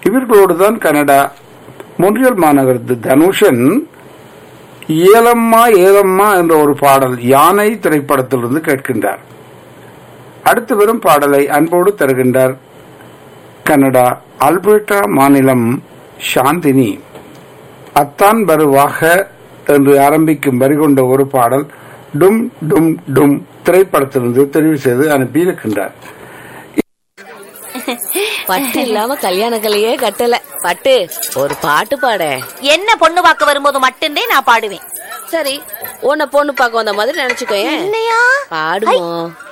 இவர்களோடு தான் கனடா மொன்றியல் மாநகரத்து தனுஷன் ஏலம்மா ஏலம்மா என்ற ஒரு பாடல் யானை திரைப்படத்திலிருந்து கேட்கின்றார் அடுத்து வரும் பாடலை அன்போடு தருகின்றார் கனடா அல்பர்டா மாநிலம் சாந்தினி அத்தான் வருவாக என்று ஆரம்பிக்கும் வரி கொண்ட ஒரு பாடல் டும் டும் டும் திரைப்படத்திலிருந்து தெரிவு செய்து அனுப்பியிருக்கின்றார் பட்டு இல்லாம கல்யாண கலையே கட்டல பட்டு ஒரு பாட்டு பாட என்ன பொண்ணு பார்க்க வரும்போது மட்டும்தே நான் பாடுவேன் சரி உன்னை பொண்ணு பார்க்க வந்த மாதிரி நினைச்சுக்கோ என்னையா பாடுவோம்